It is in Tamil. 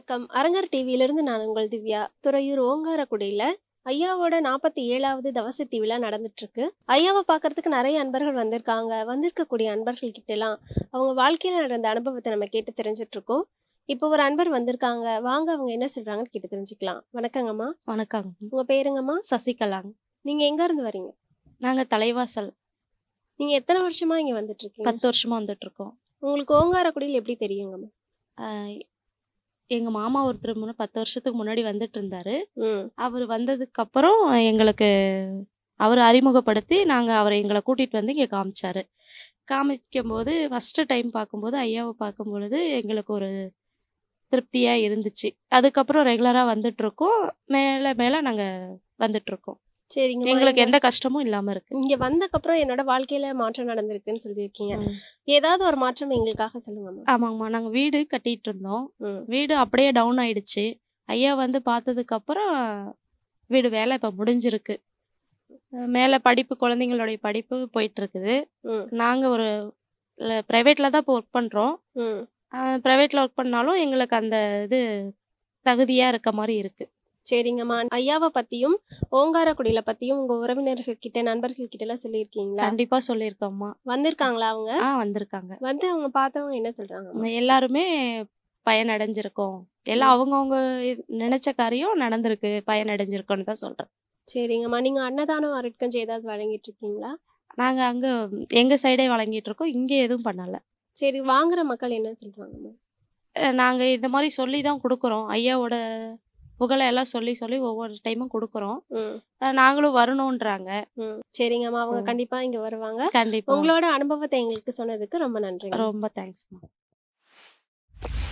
வணக்கம் அரங்கர் டிவியிலிருந்து நான் உங்கள் திவ்யா துறையூர் ஓங்காரக்குடியில ஐயாவோட நாற்பத்தி ஏழாவது தவசத்தி விழா நடந்துட்டு இருக்கு ஐயாவை பார்க்கறதுக்கு நிறைய அன்பர்கள் வந்திருக்காங்க வந்திருக்கக்கூடிய அன்பர்கள் கிட்ட எல்லாம் அவங்க வாழ்க்கையில நடந்த அனுபவத்தை நம்ம கேட்டு தெரிஞ்சுட்டு இருக்கோம் இப்போ ஒரு அன்பர் வந்திருக்காங்க வாங்க அவங்க என்ன சொல்றாங்கன்னு கேட்டு தெரிஞ்சுக்கலாம் வணக்கங்கம்மா வணக்கம் உங்க பேருங்கம்மா சசிகலாங்க நீங்க எங்க இருந்து வரீங்க நாங்க தலைவாசல் நீங்க எத்தனை வருஷமா இங்க வந்துட்டு இருக்கீங்க பத்து வருஷமா வந்துட்டு இருக்கோம் உங்களுக்கு ஓங்காரக்குடியில் எப்படி தெரியுங்கம்மா ஆஹ் எங்க மாமா ஒருத்தர் முன்ன பத்து வருஷத்துக்கு முன்னாடி வந்துட்டு இருந்தாரு ம் அவர் வந்ததுக்கு அப்புறம் எங்களுக்கு அவர் அறிமுகப்படுத்தி நாங்க அவரை எங்களை கூட்டிட்டு வந்து இங்க காமிச்சாரு காமிக்கும் போது ஃபர்ஸ்ட் டைம் பார்க்கும்போது ஐயாவை பார்க்கும் பொழுது எங்களுக்கு ஒரு திருப்தியா இருந்துச்சு அதுக்கப்புறம் ரெகுலரா வந்துட்டு இருக்கோம் மேல மேல நாங்க வந்துட்டு இருக்கோம் சரிங்க எங்களுக்கு எந்த கஷ்டமும் இல்லாம இருக்கு இங்க வந்தக்கப்புறம் என்னோட வாழ்க்கையில மாற்றம் நடந்திருக்குன்னு சொல்லியிருக்கீங்க ம். ஏதாவது ஒரு மாற்றம் எங்களுக்காக சொல்லுங்கம்மா ஆமாங்கம்மா நாங்க வீடு கட்டிட்டு இருந்தோம் ம். வீடு அப்படியே டவுன் ஆயிடுச்சு ஐயா வந்து பார்த்ததுக்கு அப்புறம் வீடு வேலை இப்போ முடிஞ்சிருக்கு அஹ் மேலே படிப்பு குழந்தைங்களுடைய படிப்பு போயிட்டு இருக்குது ம். நாங்கள் ஒரு ப்ரைவேட்டில் தான் இப்போ ஒர்க் பண்ணுறோம் ம் ப்ரைவேட்டில் ஒர்க் பண்ணாலும் எங்களுக்கு அந்த இது தகுதியாக இருக்க மாதிரி இருக்கு சரிங்கம்மா ஐயாவை பத்தியும் ஓங்காரக்குடியில பத்தியும் உங்க உறவினர்கள் கிட்ட நண்பர்கள் கிட்ட எல்லாம் சொல்லியிருக்கீங்களா கண்டிப்பாக சொல்லியிருக்கோம்மா வந்திருக்காங்களா அவங்க ஆ வந்திருக்காங்க வந்து அவங்க பார்த்தவங்க என்ன சொல்றாங்க எல்லாருமே பயனடைஞ்சிருக்கோம் எல்லாம் அவங்கவுங்க நினைச்ச காரியம் நடந்திருக்கு பயனடைஞ்சிருக்கோன்னு தான் சொல்கிறேன் சரிங்கம்மா நீங்க அன்னதானம் அருட்கஞ்சி ஏதாவது வழங்கிட்டு இருக்கீங்களா நாங்க அங்க எங்க சைடே வழங்கிட்டு இருக்கோம் இங்க எதுவும் பண்ணல சரி வாங்குற மக்கள் என்ன சொல்றாங்கம்மா அஹ் நாங்க இந்த மாதிரி சொல்லி தான் கொடுக்குறோம் ஐயாவோட புகழை எல்லாம் சொல்லி சொல்லி ஒவ்வொரு டைமும் கொடுக்குறோம் ம் அஹ் நாங்களும் வரணுன்றாங்க ம் சரிங்கம்மா அவங்க ம். கண்டிப்பா இங்க வருவாங்க கண்டிப்பா உங்களோட அனுபவத்தை எங்களுக்கு சொன்னதுக்கு ரொம்ப நன்றி ரொம்ப தேங்க்ஸ்மா